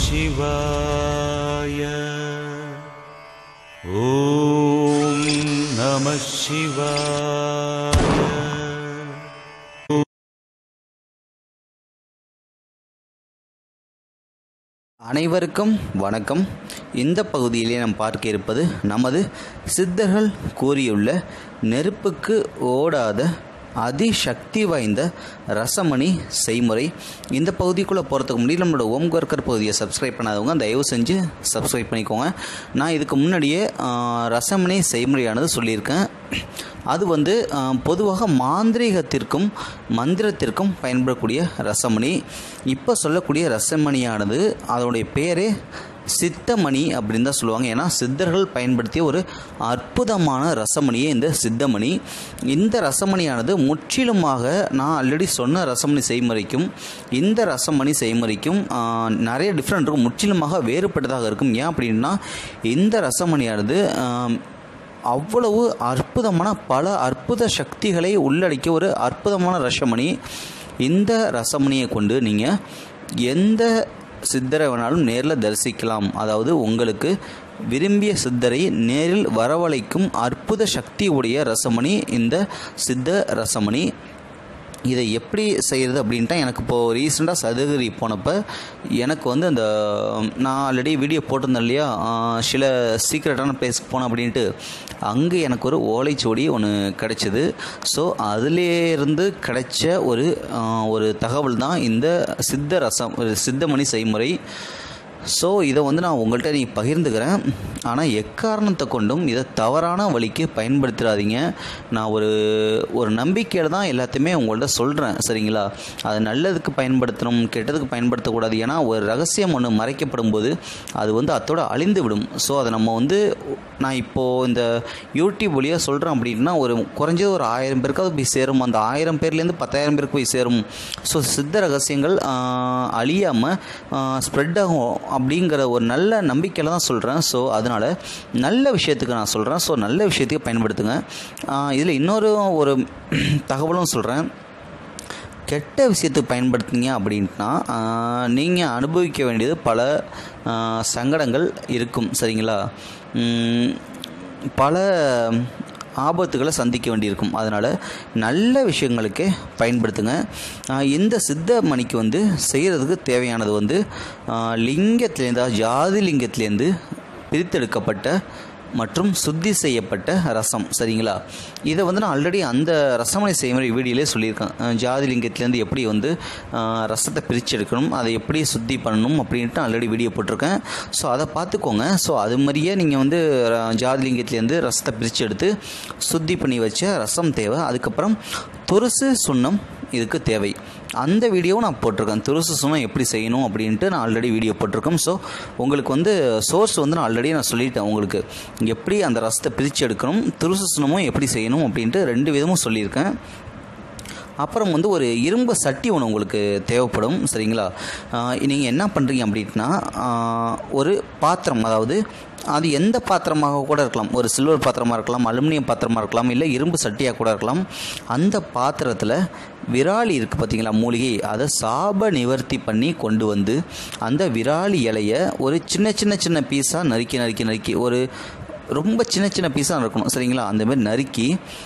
சிவாய ஓம் நம சிவாய அனைவருக்கும் வணக்கம் இந்த பகுதியிலே நாம் பார்க்க இருப்பது நமது சித்தர்கள் கூறியுள்ள நெருப்புக்கு ஓடாத அதிசக்தி வாய்ந்த ரசமணி செய்முறை இந்த பகுதிக்குள்ளே போகிறதுக்கு முன்னாடி நம்மளோட ஓம் ஒர்க்கர் பகுதியை சப்ஸ்கிரைப் பண்ணாதவங்க தயவு செஞ்சு சப்ஸ்கிரைப் பண்ணிக்கோங்க நான் இதுக்கு முன்னாடியே ஆ, ரசமணி செய்முறையானது சொல்லியிருக்கேன் அது வந்து ஆ, பொதுவாக மாந்திரீகத்திற்கும் மந்திரத்திற்கும் பயன்படக்கூடிய ரசமணி இப்போ சொல்லக்கூடிய ரசமணியானது அதனுடைய பேரே சித்தமணி அப்படின்னு தான் சொல்லுவாங்க ஏன்னா சித்தர்கள் பயன்படுத்திய ஒரு அற்புதமான ரசமணியே இந்த சித்தமணி இந்த ரசமணியானது முற்றிலுமாக நான் ஆல்ரெடி சொன்ன ரசமணி செய்முறைக்கும் இந்த ரசமணி செய்முறைக்கும் ஆ, நிறைய டிஃப்ரெண்ட் இருக்கும் முற்றிலுமாக வேறுபட்டதாக இருக்கும் ஏன் அப்படின்னா இந்த ரசமணியானது ஆம், அவ்வளவு அற்புதமான பல அற்புத சக்திகளை உள்ளடக்கிய ஒரு அற்புதமான ரசமணி இந்த ரசமணியை கொண்டு நீங்கள் எந்த சித்தரை வேணாலும் நேரில் தரிசிக்கலாம் அதாவது உங்களுக்கு விரும்பிய சித்தரை நேரில் வரவழைக்கும் அற்புத சக்தி உடைய ரசமணி இந்த சித்த ரசமணி இதை எப்படி செய்கிறது அப்படின்ட்டா எனக்கு இப்போது ரீசெண்டாக சதுகரி போனப்போ எனக்கு வந்து அந்த நான் ஆல்ரெடி வீடியோ போட்டிருந்தேன் இல்லையா ஆஹ் சில சீக்ரெட்டான பிளேஸ்க்கு போனேன் அப்படின்ட்டு அங்கே எனக்கு ஒரு ஓலைச்சுவடி ஒன்று கிடைச்சிது ஸோ அதிலேருந்து கிடைச்ச ஒரு ஆஹ் ஒரு தகவல் தான் இந்த சித்த ரசம் ஒரு சித்தமணி செய்முறை ஸோ இதை வந்து நான் உங்கள்கிட்ட நீ பகிர்ந்துக்கிறேன் ஆனால் எக்காரணத்தை கொண்டும் இதை தவறான வழிக்கு பயன்படுத்திடாதீங்க நான் ஒரு ஒரு நம்பிக்கையில் தான் எல்லாத்தையுமே உங்கள்கிட்ட சொல்கிறேன் சரிங்களா அது நல்லதுக்கு பயன்படுத்தணும் கெட்டதுக்கு பயன்படுத்தக்கூடாது ஏன்னா ஒரு ரகசியம் ஒன்று மறைக்கப்படும் போது அது வந்து அத்தோட அழிந்து விடும் ஸோ அதை நம்ம வந்து நான் இப்போது இந்த யூடியூப் வழியாக சொல்கிறேன் அப்படின்னா ஒரு குறைஞ்சது ஒரு ஆயிரம் பேருக்காவது போய் சேரும் அந்த ஆயிரம் பேர்லேருந்து பத்தாயிரம் பேருக்கு போய் சேரும் ஸோ சித்த ரகசியங்கள் அழியாமல் ஸ்ப்ரெட் ஆகும் அப்படிங்கிற ஒரு நல்ல நம்பிக்கையில் தான் சொல்கிறேன் ஸோ அதனால் நல்ல விஷயத்துக்கு நான் சொல்கிறேன் ஸோ நல்ல விஷயத்துக்கு பயன்படுத்துங்க இதில் இன்னொரு ஒரு தகவலும் சொல்கிறேன் கெட்ட விஷயத்துக்கு பயன்படுத்துனீங்க அப்படின்ட்டுனா நீங்கள் அனுபவிக்க வேண்டியது பல ஆ, சங்கடங்கள் இருக்கும் சரிங்களா ம், பல ஆபத்துகளை சந்திக்க வேண்டியிருக்கும் அதனால் நல்ல விஷயங்களுக்கே பயன்படுத்துங்க ஆ, இந்த சித்த மணிக்கு வந்து செய்கிறதுக்கு தேவையானது வந்து ஆ, லிங்கத்திலேருந்து அதாவது ஜாதி லிங்கத்திலேருந்து பிரித்தெடுக்கப்பட்ட மற்றும் சுத்தி செய்யப்பட்ட ரசம் சரிங்களா இதை வந்து நான் ஆல்ரெடி அந்த ரசமனை செய்முறை வீடியோலே சொல்லியிருக்கேன் அஹ் ஜாதி லிங்கத்திலேருந்து எப்படி வந்து அஹ், ரசத்தை பிரித்து எடுக்கணும் அதை எப்படி சுத்தி பண்ணணும் அப்படின்ட்டு ஆல்ரெடி வீடியோ போட்டிருக்கேன் ஸோ அதை பார்த்துக்கோங்க ஸோ அது மாதிரியே நீங்கள் வந்து ர- ஜாதி லிங்கத்திலேருந்து ரசத்தை பிரித்து எடுத்து சுத்தி பண்ணி வச்ச ரசம் தேவை அதுக்கப்புறம் துருசு சுண்ணம் இதுக்கு தேவை அந்த வீடியோவும் நான் போட்டிருக்கேன் துருசு சுண்ணம் எப்படி செய்யணும் அப்படின்ட்டு நான் ஆல்ரெடி வீடியோ போட்டிருக்கேன் ஸோ உங்களுக்கு வந்து சோர்ஸ் வந்து நான் ஆல்ரெடி நான் சொல்லிட்டேன் உங்களுக்கு எப்படி அந்த ரசத்தை பிரித்து எடுக்கணும் துருசு சுண்ணமும் எப்படி செய்யணும் அப்படின்ட்டு ரெண்டு விதமும் சொல்லியிருக்கேன் அப்புறம் வந்து ஒரு இரும்பு சட்டி ஒன்று உங்களுக்கு தேவைப்படும் சரிங்களா நீங்கள் என்ன பண்ணுறீங்க அப்படின்னா ஆஹ், ஒரு பாத்திரம் அதாவது அது எந்த பாத்திரமாக கூட இருக்கலாம் ஒரு சில்வர் பாத்திரமாக இருக்கலாம் அலுமினியம் பாத்திரமாக இருக்கலாம் இல்லை இரும்பு சட்டியாக கூட இருக்கலாம் அந்த பாத்திரத்தில் விராலி இருக்குது பார்த்தீங்களா மூலிகை அதை சாப நிவர்த்தி பண்ணி கொண்டு வந்து அந்த விராலி இலையை ஒரு சின்ன சின்ன சின்ன பீஸாக நறுக்கி நறுக்கி நறுக்கி ஒரு ரொம்ப சின்ன சின்ன பீஸாக இருக்கணும் சரிங்களா அந்த மாதிரி நறுக்கி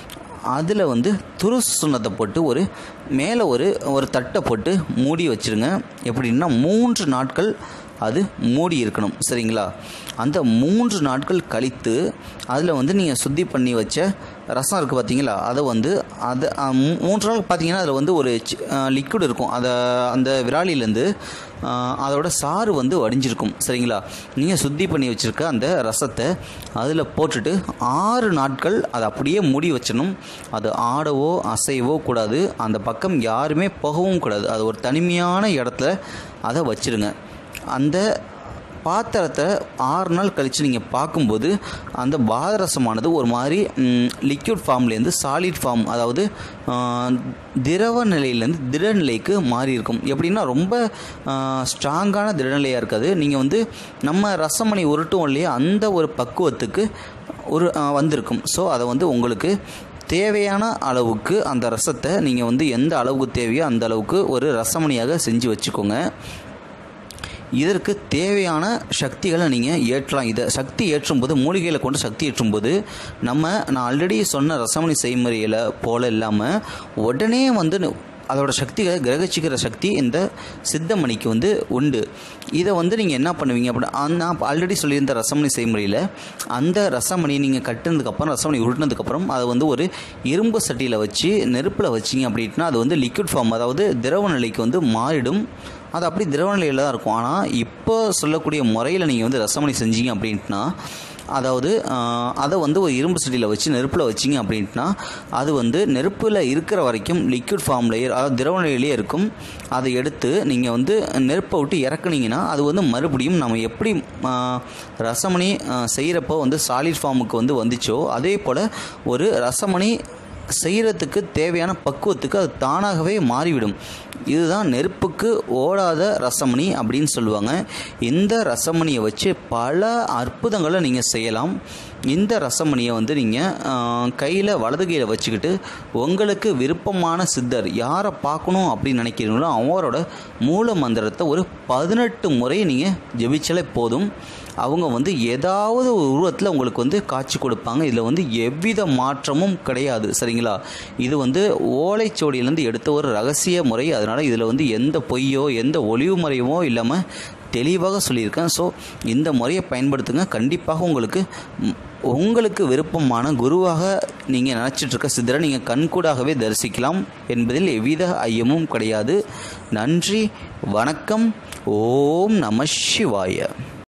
அதில் வந்து துருசு சுண்ணத்தை போட்டு ஒரு மேலே ஒரு ஒரு தட்டை போட்டு மூடி வச்சிருங்க எப்படின்னா மூன்று நாட்கள் அது மூடி இருக்கணும் சரிங்களா அந்த மூன்று நாட்கள் கழித்து அதில் வந்து நீங்கள் சுத்தி பண்ணி வச்ச ரசம் இருக்குது பார்த்தீங்களா அதை வந்து அது அ, மூ- மூன்று நாள் பார்த்தீங்கன்னா அதில் வந்து ஒரு லிக்விட் இருக்கும் அதை அந்த விராலிலேருந்து அதோட சாறு வந்து வடிஞ்சிருக்கும் சரிங்களா நீங்கள் சுத்தி பண்ணி வச்சுருக்க அந்த ரசத்தை அதில் போட்டுட்டு ஆறு நாட்கள் அதை அப்படியே மூடி வச்சிடணும் அது ஆடவோ அசையவோ கூடாது அந்த பக்கம் யாருமே போகவும் கூடாது அது ஒரு தனிமையான இடத்துல அதை வச்சிருங்க அந்த பாத்திரத்தை ஆறு நாள் கழித்து நீங்கள் பார்க்கும்போது அந்த பாதரசமானது ஒரு மாதிரி லிக்விட் ஃபார்ம்லேருந்து சாலிட் ஃபார்ம் அதாவது ஆ, திரவ நிலையிலேருந்து திட நிலைக்கு மாறி இருக்கும் எப்படின்னா ரொம்ப ஸ்ட்ராங்கான திடநிலையாக இருக்காது நீங்கள் வந்து நம்ம ரசமணி உருட்டும் இல்லையா அந்த ஒரு பக்குவத்துக்கு ஒரு ஆ, வந்திருக்கும் ஸோ அதை வந்து உங்களுக்கு தேவையான அளவுக்கு அந்த ரசத்தை நீங்கள் வந்து எந்த அளவுக்கு தேவையோ அந்த அளவுக்கு ஒரு ரசமணியாக செஞ்சு வச்சுக்கோங்க இதற்கு தேவையான சக்திகளை நீங்கள் ஏற்றலாம் இதை சக்தி ஏற்றும்போது மூலிகைகளை கொண்டு சக்தி ஏற்றும்போது நம்ம நான் ஆல்ரெடி சொன்ன ரசமணி செய்முறையில் போல இல்லாமல் உடனே வந்து அதோட சக்திகளை கிரகிச்சிக்கிற சக்தி இந்த சித்தமணிக்கு வந்து உண்டு இதை வந்து நீங்கள் என்ன பண்ணுவீங்க அப்படின்னா நான் ஆல்ரெடி சொல்லியிருந்த ரசமணி செய்முறையில் அந்த ரசமணி நீங்கள் கட்டுனதுக்கப்புறம் ரசமணி உருட்டினதுக்கப்புறம் அதை வந்து ஒரு இரும்பு சட்டியில் வச்சு நெருப்பில் வச்சிங்க அப்படின்னா அது வந்து லிக்விட் ஃபார்ம் அதாவது திரவ நிலைக்கு வந்து மாறிடும் அது அப்படி திரவ நிலையில் தான் இருக்கும் ஆனால் இப்போ சொல்லக்கூடிய முறையில் நீங்கள் வந்து ரசமணி செஞ்சீங்க அப்படின்ட்டுனா அதாவது ஆஹ், அதை வந்து ஒரு இரும்பு சட்டியில் வச்சு நெருப்பில் வச்சிங்க அப்படின்ட்டுனா அது வந்து நெருப்பில் இருக்கிற வரைக்கும் லிக்விட் ஃபார்ம்லேயே அதாவது திரவ நிலையிலேயே இருக்கும் அதை எடுத்து நீங்கள் வந்து நெருப்பை விட்டு இறக்குனீங்கன்னா அது வந்து மறுபடியும் நம்ம எப்படி ஆஹ், ரசமணி செய்கிறப்போ வந்து சாலிட் ஃபார்முக்கு வந்து வந்துச்சோ அதே போல் ஒரு ரசமணி செய்கிறதுக்கு தேவையான பக்குவத்துக்கு அது தானாகவே மாறிவிடும் இதுதான் நெருப்புக்கு ஓடாத ரசமணி அப்படின்னு சொல்லுவாங்க இந்த ரசமணியை வச்சு பல அற்புதங்களை நீங்கள் செய்யலாம் இந்த ரசமணியை வந்து நீங்கள் கையில் வலது கையில் வச்சுக்கிட்டு உங்களுக்கு விருப்பமான சித்தர் யாரை பார்க்கணும் அப்படின்னு நினைக்கிறீங்களோ அவரோட மூல மந்திரத்தை ஒரு பதினெட்டு முறை நீங்கள் ஜெபிச்சாலே போதும் அவங்க வந்து ஏதாவது ஒரு உருவத்தில் உங்களுக்கு வந்து காட்சி கொடுப்பாங்க இதில் வந்து எவ்வித மாற்றமும் கிடையாது சரிங்களா இது வந்து ஓலைச்சுவடியிலேருந்து எடுத்த ஒரு ரகசிய முறை அதனால் இதில் வந்து எந்த பொய்யோ எந்த ஒளிவு முறையுமோ இல்லாமல் தெளிவாக சொல்லியிருக்கேன் ஸோ இந்த முறையை பயன்படுத்துங்க கண்டிப்பாக உங்களுக்கு ம், உங்களுக்கு விருப்பமான குருவாக நீங்கள் நினச்சிட்டு இருக்க சித்தரை நீங்கள் கண்கூடாகவே தரிசிக்கலாம் என்பதில் எவ்வித ஐயமும் கிடையாது நன்றி வணக்கம் ஓம் நம சிவாய